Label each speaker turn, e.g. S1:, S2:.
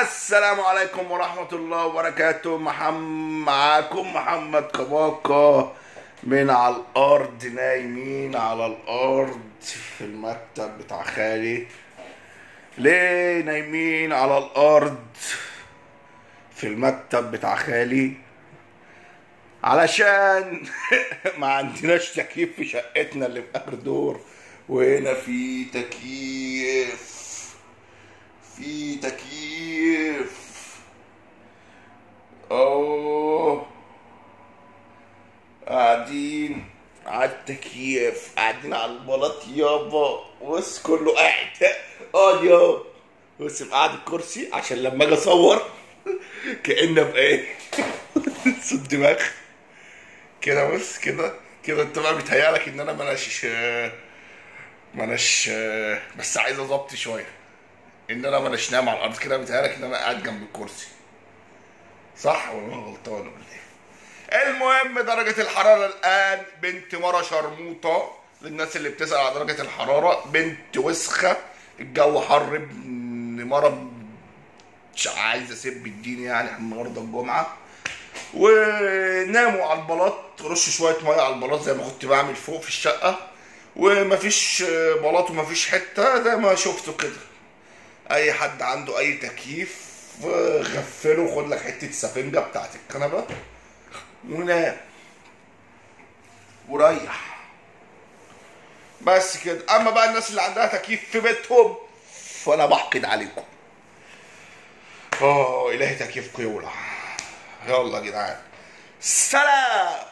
S1: السلام عليكم ورحمة الله وبركاته محمد معاكم محمد كباكا من على الأرض نايمين على الأرض في المكتب بتاع خالي ليه نايمين على الأرض في المكتب بتاع خالي علشان ما عندناش تكييف في شقتنا اللي في آخر دور وهنا في تكييف في تكييف اوه قاعدين على التكييف قاعدين على البلاط يابا بص كله قاعد اقعد يابا بص قاعد الكرسي عشان لما اجي اصور كأن ابقى ايه صوت دماغ كده بص كده كده انت بقى بيتهيألك ان انا مناش مناش بس عايز اظبط شويه ان انا مناش نايم على الارض كده بيتهيألك ان انا قاعد جنب الكرسي صح ولا انا غلطان ولا ايه المهم درجة الحرارة الآن بنت مرة شرموطة للناس اللي بتسأل على درجة الحرارة بنت وسخة الجو حر ابن مرة مش عايز اسيب الدين يعني احنا النهارده الجمعة وناموا على البلاط رش شوية مية على البلاط زي ما كنت بعمل فوق في الشقة ومفيش بلاط ومفيش حتة زي ما شفتوا كده اي حد عنده اي تكييف غفله خد لك حته سفنجه بتاعت الكنبه ونام وريح بس كده اما بقى الناس اللي عندها تكييف في بيتهم فانا بحقد عليكم اه الهي تكييفكم يولع يلا يا جدعان سلام